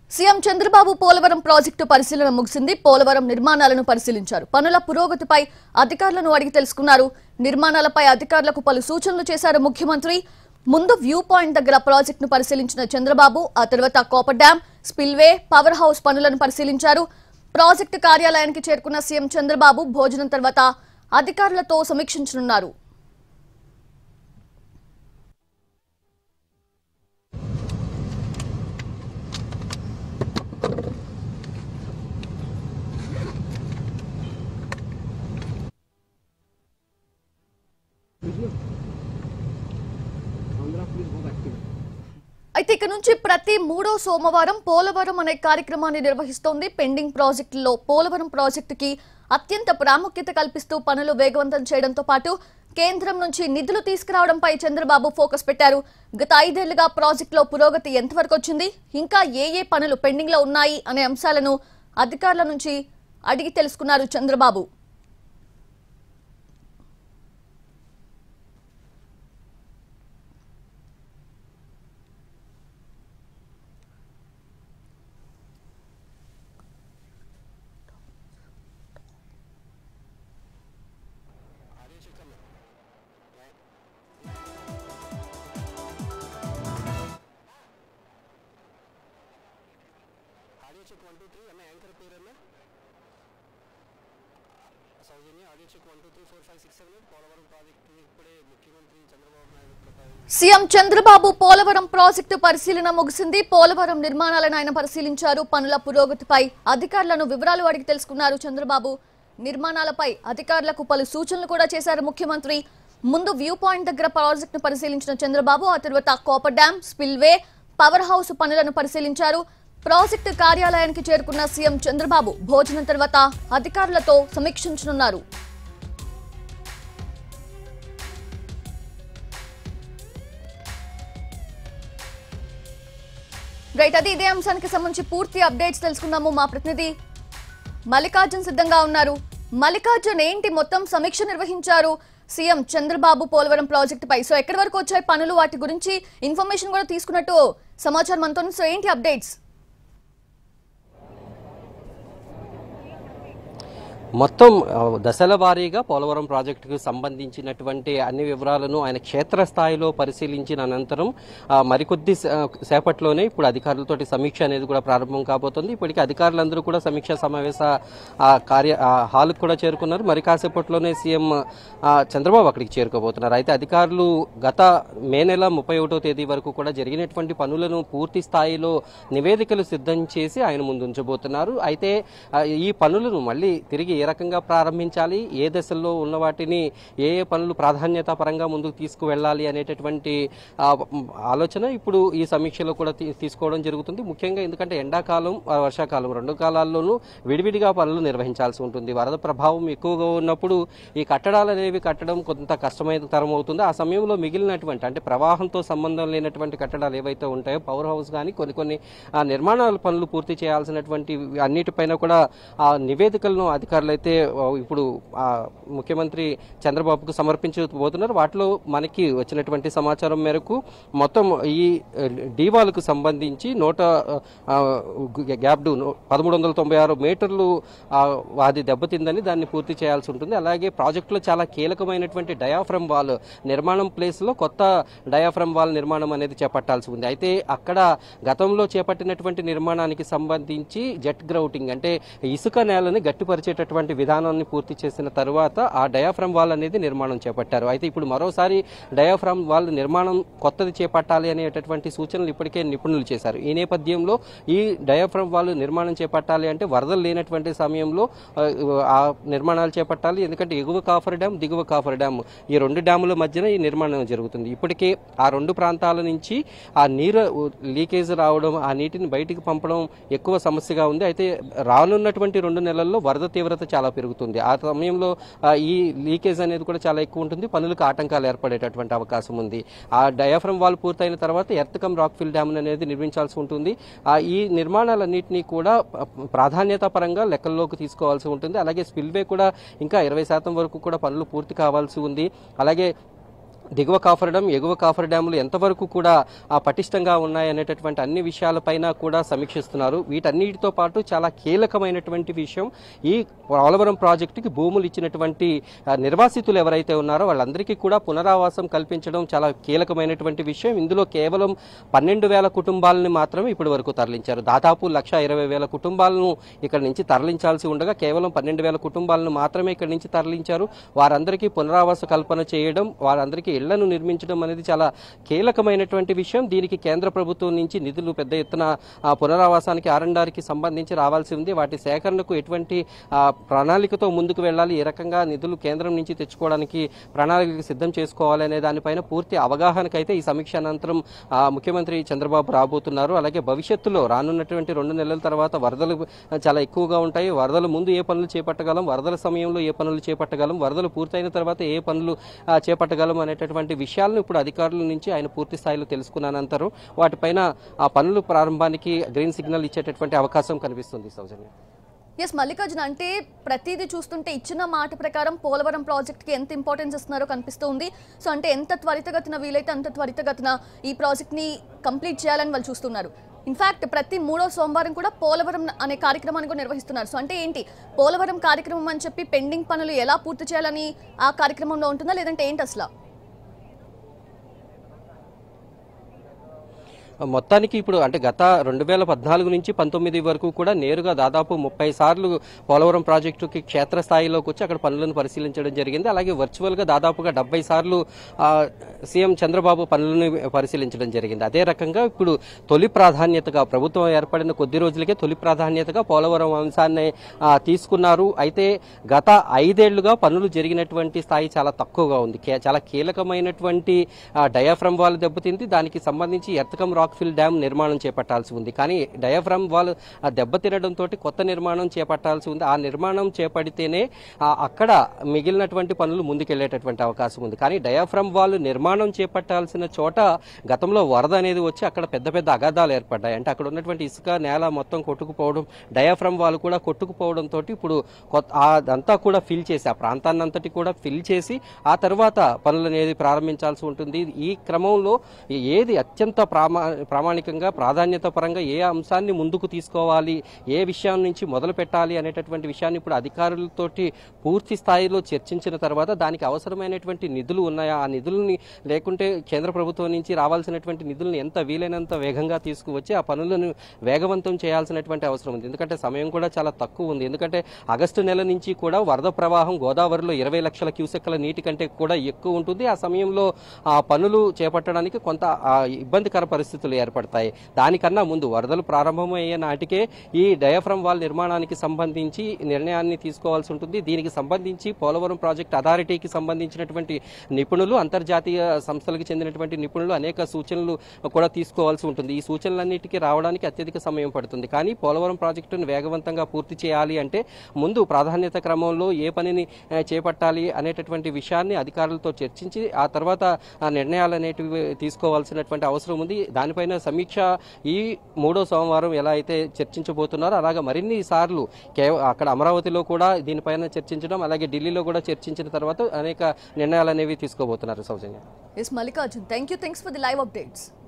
CM Chandrababu Polavaram project పరిశీలన ముగిసింది పోలవరం నిర్మాణాలను పరిశీలించారు పనుల పురోగతిపై అధికారులను అడిగి తెలుసుకున్నారు నిర్మాణాలపై అధికారులకు పలు సూచనలు చేశారు ముఖ్యమంత్రి ముందు వ్యూ పాయింట్ దగ్గర ప్రాజెక్టును పరిశీలించిన చంద్రబాబు ఆ తర్వాత coffer dam spillway power house పనులను పరిశీలించారు ప్రాజెక్టు కార్యాలయానికి చేరుకున్న సీఎం చంద్రబాబు భోజనం తర్వాత అధికారులతో సమీక్షించనున్నారు అయితే ఇక నుంచి ప్రతి మూడో సోమవారం పోలవరం అనే కార్యక్రమాన్ని నిర్వహిస్తోంది పెండింగ్ ప్రాజెక్టుల్లో పోలవరం ప్రాజెక్టుకి అత్యంత ప్రాముఖ్యత కల్పిస్తూ పనులు వేగవంతం చేయడంతో పాటు కేంద్రం నుంచి నిధులు తీసుకురావడంపై చంద్రబాబు ఫోకస్ పెట్టారు గత ఐదేళ్లుగా ప్రాజెక్టులో పురోగతి ఎంతవరకు వచ్చింది ఇంకా ఏ ఏ పనులు పెండింగ్ లో ఉన్నాయి అనే అంశాలను అధికారుల నుంచి అడిగి తెలుసుకున్నారు Chandrababu audio check one two three అన్న యాంకర్ పేరన్న Soujanya audio check one two three four five six seven Polavaram project ఇప్పుడే ముఖ్యమంత్రి చంద్రబాబు నాయుడు ప్రతాప్ సీఎం చంద్రబాబు పోలవరం ప్రాజెక్టు పరిశీలన ముగిసింది పోలవరం నిర్మాణాలను ఆయన పరిశీలించారు పనుల పురోగతిపై అధికారులను వివరాలు అడిగి తెలుసుకున్నారు చంద్రబాబు నిర్మాణాలపై అధికారులకు పలు సూచనలు కూడా చేశారు ముఖ్యమంత్రి ముందు వ్యూ పాయింట్ దగ్గర ప్రాజెక్టును పరిశీలించిన చంద్రబాబు ఆ తర్వాత coffer dam spillway power house పనులను పరిశీలించారు ప్రాజెక్టు కార్యాలయానికి చేరుకున్న సీఎం చంద్రబాబు భోజనం తర్వాత అధికారులతో సమీక్షించనున్నారు రైట్ అది ఇదే అంశానికి సంబంధించి పూర్తి అప్డేట్స్ తెలుసుకుందాము మా ప్రతినిధి మల్లికార్జున్ సిద్ధంగా ఉన్నారు మల్లికార్జున్ ఏంటి మొత్తం సమీక్ష నిర్వహించారు సీఎం చంద్రబాబు పోలవరం ప్రాజెక్టుపై సో ఎక్కడి వరకు వచ్చాయి పనులు వాటి గురించి ఇన్ఫర్మేషన్ కూడా తీసుకున్నట్టు సమాచారం మనతో ఉంది. సో ఏంటి అప్డేట్స్ మొత్తం ఆ, దశల వారీగా పోలవరం ప్రాజెక్టుకు సంబంధించినటువంటి అన్ని వివరాలను ఆయన క్షేత్రస్థాయిలో పరిశీలించిన అనంతరం ఆ, మరికొద్ది సే- సేపట్లోనే ఇప్పుడు అధికారులతోటి సమీక్ష అనేది కూడా ప్రారంభం కాబోతుంది ఇప్పటికే అధికారులందరూ కూడా సమీక్షా సమావేశ ఆ, కార్య ఆ, హాల్కు కూడా చేరుకున్నారు మరి కాసేపట్లోనే సీఎం ఆ, చంద్రబాబు అక్కడికి చేరుకోబోతున్నారు అయితే అధికారులు గత మే నెల ముప్పై ఒకటో తేదీ వరకు కూడా జరిగినటువంటి పనులను పూర్తి స్థాయిలో నివేదికలు సిద్ధం చేసి ఆయన ముందు ఉంచబోతున్నారు అయితే ఆ, ఈ పనులను మళ్ళీ తిరిగి ఏ రకంగా ప్రారంభించాలి ఏ దశల్లో ఉన్న వాటిని ఏ ఏ పనులు ప్రాధాన్యత పరంగా ముందుకు తీసుకువెళ్ళాలి అనేటటువంటి ఆ, మ్, ఆలోచన ఇప్పుడు ఈ సమీక్షలో కూడా తీ- తీసుకోవడం జరుగుతుంది ముఖ్యంగా ఎందుకంటే ఎండాకాలం ఆ, వర్షాకాలం రెండు కాలాల్లోనూ విడివిడిగా పనులు నిర్వహించాల్సి ఉంటుంది వరద ప్రభావం ఎక్కువగా ఉన్నప్పుడు ఈ కట్టడాలు అనేవి కట్టడం కొంత కష్టమైన తరం అవుతుంది ఆ సమయంలో మిగిలినటువంటి అంటే ప్రవాహంతో సంబంధం లేనటువంటి కట్టడాలు ఏవైతే ఉంటాయో పవర్ హౌస్ కానీ కొన్ని కొన్ని ఆ, నిర్మాణాల పనులు పూర్తి చేయాల్సినటువంటి అన్నిటిపైన కూడా ఆ నివేదికలను అధికారులు అయితే ఆ, ఇప్పుడు ఆ, ముఖ్యమంత్రి చంద్రబాబుకు సమర్పించబోతున్నారు వాటిలో మనకి వచ్చినటువంటి సమాచారం మేరకు మొత్తం ఈ డీవాలకు సంబంధించి నూట ఆ, గ్యాప్ డు పదమూడు వందల తొంభై ఆరు మీటర్లు ఆ, అది దెబ్బతిందని దాన్ని పూర్తి చేయాల్సి ఉంటుంది అలాగే ప్రాజెక్టులో చాలా కీలకమైనటువంటి డయాఫ్రమ్ వాల్ నిర్మాణం ప్లేస్లో కొత్త డయాఫ్రమ్ వాల్ నిర్మాణం అనేది చేపట్టాల్సి ఉంది అయితే అక్కడ గతంలో చేపట్టినటువంటి నిర్మాణానికి సంబంధించి జెట్ గ్రౌటింగ్ అంటే ఇసుక నేలని గట్టిపరిచేటటువంటి విధానాన్ని పూర్తి చేసిన తరువాత ఆ డయాఫ్రమ్ వాల్ అనేది నిర్మాణం చేపట్టారు అయితే ఇప్పుడు మరోసారి డయాఫ్రమ్ వాల్ నిర్మాణం కొత్తది చేపట్టాలి అనేటటువంటి సూచనలు ఇప్పటికే నిపుణులు చేశారు ఈ నేపథ్యంలో ఈ డయాఫ్రమ్ వాల్ నిర్మాణం చేపట్టాలి అంటే వరదలు లేనటువంటి సమయంలో ఆ, ఆ నిర్మాణాలు చేపట్టాలి ఎందుకంటే ఎగువ కాఫర్ డ్యామ్ దిగువ కాఫర్ డ్యామ్ ఈ రెండు డ్యాముల మధ్యన ఈ నిర్మాణం జరుగుతుంది ఇప్పటికే ఆ రెండు ప్రాంతాల నుంచి ఆ నీరు లీకేజ్ రావడం ఆ నీటిని బయటికి పంపడం ఎక్కువ సమస్యగా ఉంది అయితే రానున్నటువంటి రెండు నెలల్లో వరద తీవ్రత చాలా పెరుగుతుంది ఆ సమయంలో ఆ, ఈ లీకేజ్ అనేది కూడా చాలా ఎక్కువ ఉంటుంది పనులకు ఆటంకాలు ఏర్పడేటటువంటి అవకాశం ఉంది ఆ డయాఫ్రమ్ వాల్ పూర్తయిన తర్వాత ఎర్తకం రాక్ఫిల్ డ్యామ్ అనేది నిర్మించాల్సి ఉంటుంది ఆ ఈ నిర్మాణాలన్నింటినీ కూడా ప- ప్రాధాన్యత పరంగా లెక్కల్లోకి తీసుకోవాల్సి ఉంటుంది అలాగే స్పిల్వే కూడా ఇంకా ఇరవై శాతం వరకు కూడా పనులు పూర్తి కావాల్సి ఉంది అలాగే దిగువ కాఫర్ డ్యామ్ ఎగువ కాఫర్ డ్యాములు ఎంతవరకు కూడా ఆ, పటిష్టంగా ఉన్నాయనేటటువంటి అన్ని విషయాలపైన కూడా సమీక్షిస్తున్నారు వీటన్నిటితో పాటు చాలా కీలకమైనటువంటి విషయం ఈ పోలవరం ప్రాజెక్టుకి భూములు ఇచ్చినటువంటి ఆ, నిర్వాసితులు ఎవరైతే ఉన్నారో వాళ్ళందరికీ కూడా పునరావాసం కల్పించడం చాలా కీలకమైనటువంటి విషయం ఇందులో కేవలం పన్నెండు వేల కుటుంబాలని మాత్రమే ఇప్పటి వరకు తరలించారు దాదాపు లక్ష ఇరవై వేల కుటుంబాలను ఇక్కడ నుంచి తరలించాల్సి ఉండగా కేవలం పన్నెండు వేల కుటుంబాలను మాత్రమే ఇక్కడ నుంచి తరలించారు వారందరికీ పునరావాస కల్పన చేయడం వారందరికీ ఇళ్లను నిర్మించడం అనేది చాలా కీలకమైనటువంటి విషయం దీనికి కేంద్ర ప్రభుత్వం నుంచి నిధులు పెద్ద ఎత్తున ఆ, పునరావాసానికి ఆర్ఎండ్ఆర్కి సంబంధించి రావాల్సి ఉంది వాటి సేకరణకు ఎటువంటి ఆ, ప్రణాళికతో ముందుకు వెళ్ళాలి ఏ రకంగా నిధులు కేంద్రం నుంచి తెచ్చుకోవడానికి ప్రణాళిక సిద్ధం చేసుకోవాలి అనే దానిపైన పూర్తి అవగాహనకైతే ఈ సమీక్ష అనంతరం ఆ, ముఖ్యమంత్రి చంద్రబాబు రాబోతున్నారు అలాగే భవిష్యత్తులో రానున్నటువంటి రెండు నెలల తర్వాత వరదలు చాలా ఎక్కువగా ఉంటాయి వరదల ముందు ఏ పనులు చేపట్టగలం వరదల సమయంలో ఏ పనులు చేపట్టగలం వరదలు పూర్తయిన తర్వాత ఏ పనులు ఆ, చేపట్టగలం అనేటటువంటి విషయాలను ఇప్పుడు అధికారుల నుంచి ఆయన పూర్తి స్థాయిలో తెలుసుకున్న అనంతరం వాటిపైన ఆ పనులు ప్రారంభానికి గ్రీన్ సిగ్నల్ ఇచ్చేటటువంటి అవకాశం కనిపిస్తుంది సౌజన్య ఎస్ మల్లికార్జున అంటే ప్రతిదీ చూస్తుంటే ఇచ్చిన మాట ప్రకారం పోలవరం ప్రాజెక్ట్కి ఎంత ఇంపార్టెన్స్ ఇస్తున్నారో కనిపిస్తుంది సో అంటే ఎంత త్వరితగతిన వీలైతే అంత త్వరితగతిన ఈ ప్రాజెక్ట్ని కంప్లీట్ చేయాలని వాళ్ళు చూస్తున్నారు ఇన్ఫాక్ట్ ప్రతి మూడో సోమవారం కూడా పోలవరం అనే కార్యక్రమాన్ని కూడా నిర్వహిస్తున్నారు సో అంటే ఏంటి పోలవరం కార్యక్రమం అని చెప్పి పెండింగ్ పనులు ఎలా పూర్తి చేయాలని ఆ కార్యక్రమంలో ఉంటుందా లేదంటే ఏంటి అసలు మొత్తానికి ఇప్పుడు అంటే గత రెండు వేల పద్నాలుగు నుంచి పంతొమ్మిది వరకు కూడా నేరుగా దాదాపు ముప్పై సార్లు పోలవరం ప్రాజెక్టుకి క్షేత్రస్థాయిలోకి వచ్చి అక్కడ పనులను పరిశీలించడం జరిగింది అలాగే వర్చువల్గా దాదాపుగా డెబ్బై సార్లు ఆ, సీఎం చంద్రబాబు పనులను పరిశీలించడం జరిగింది అదే రకంగా ఇప్పుడు తొలి ప్రాధాన్యతగా ప్రభుత్వం ఏర్పడిన కొద్ది రోజులకే తొలి ప్రాధాన్యతగా పోలవరం అంశాన్ని ఆ, తీసుకున్నారు అయితే గత ఐదేళ్లుగా పనులు జరిగినటువంటి స్థాయి చాలా తక్కువగా ఉంది కే- చాలా కీలకమైనటువంటి డయాఫ్రమ్ వాల్ దెబ్బతింది దానికి సంబంధించి ఎర్తకం రాక్ఫిల్ డ్యామ్ నిర్మాణం చేపట్టాల్సి ఉంది కానీ డయాఫ్రమ్ వాల్ ఆ దెబ్బతినడంతో కొత్త నిర్మాణం చేపట్టాల్సి ఉంది ఆ నిర్మాణం చేపడితేనే ఆ, అక్కడ మిగిలినటువంటి పనులు ముందుకెళ్లేటటువంటి అవకాశం ఉంది కానీ డయాఫ్రమ్ వాల్ నిర్మాణం చేపట్టాల్సిన చోట గతంలో వరద అనేది వచ్చి అక్కడ పెద్ద పెద్ద అగాధాలు ఏర్పడ్డాయి అంటే అక్కడ ఉన్నటువంటి ఇసుక నేల మొత్తం కొట్టుకుపోవడం డయాఫ్రమ్ వాల్ కూడా కొట్టుకుపోవడంతో ఇప్పుడు కొత్త అదంతా కూడా ఫిల్ చేసి ఆ ప్రాంతాన్ని అంతటి కూడా ఫిల్ చేసి ఆ తర్వాత పనులు అనేది ప్రారంభించాల్సి ఉంటుంది ఈ క్రమంలో ఏది అత్యంత ప్రామా ప్రామాణికంగా ప్రాధాన్యత పరంగా ఏ అంశాన్ని ముందుకు తీసుకోవాలి ఏ విషయం నుంచి మొదలు పెట్టాలి అనేటటువంటి విషయాన్ని ఇప్పుడు అధికారులతోటి పూర్తి స్థాయిలో చర్చించిన తర్వాత దానికి అవసరమైనటువంటి నిధులు ఉన్నాయా ఆ నిధులని లేకుంటే కేంద్ర ప్రభుత్వం నుంచి రావాల్సినటువంటి నిధులను ఎంత వీలైనంత వేగంగా తీసుకువచ్చి ఆ పనులను వేగవంతం చేయాల్సినటువంటి అవసరం ఉంది ఎందుకంటే సమయం కూడా చాలా తక్కువ ఉంది ఎందుకంటే ఆగస్టు నెల నుంచి కూడా వరద ప్రవాహం గోదావరిలో ఇరవై లక్షల క్యూసెక్ల నీటి కంటే కూడా ఎక్కువ ఉంటుంది ఆ సమయంలో ఆ పనులు చేపట్టడానికి కొంత ఆ, ఇబ్బందికర పరిస్థితులు ఏర్పడతాయి దానికన్నా ముందు వరదలు ప్రారంభమయ్యే నాటికే ఈ డయాఫ్రమ్ వాల్ నిర్మాణానికి సంబంధించి నిర్ణయాన్ని తీసుకోవాల్సి ఉంటుంది దీనికి సంబంధించి పోలవరం ప్రాజెక్ట్ అథారిటీకి సంబంధించినటువంటి నిపుణులు అంతర్జాతీయ సంస్థలకు చెందినటువంటి నిపుణులు అనేక సూచనలు కూడా తీసుకోవాల్సి ఉంటుంది ఈ సూచనలన్నిటికీ రావడానికి అత్యధిక సమయం పడుతుంది కానీ పోలవరం ప్రాజెక్టును వేగవంతంగా పూర్తి చేయాలి అంటే ముందు ప్రాధాన్యత క్రమంలో ఏ పనిని ఆ, చేపట్టాలి అనేటటువంటి విషయాన్ని అధికారులతో చర్చించి ఆ తర్వాత ఆ నిర్ణయాలు అనేటివి తీసుకోవాల్సినటువంటి అవసరం ఉంది దానిపైన సమీక్ష ఈ మూడో సోమవారం ఎలా అయితే చర్చించబోతున్నారో అలాగే మరిన్ని సార్లు కేవ అక్కడ అమరావతిలో కూడా దీనిపైన చర్చించడం అలాగే ఢిల్లీలో కూడా చర్చించిన తర్వాత అనేక నిర్ణయాలు అనేవి తీసుకోబోతున్నారు Soujanya S Mallikarjun thank you thanks for the live updates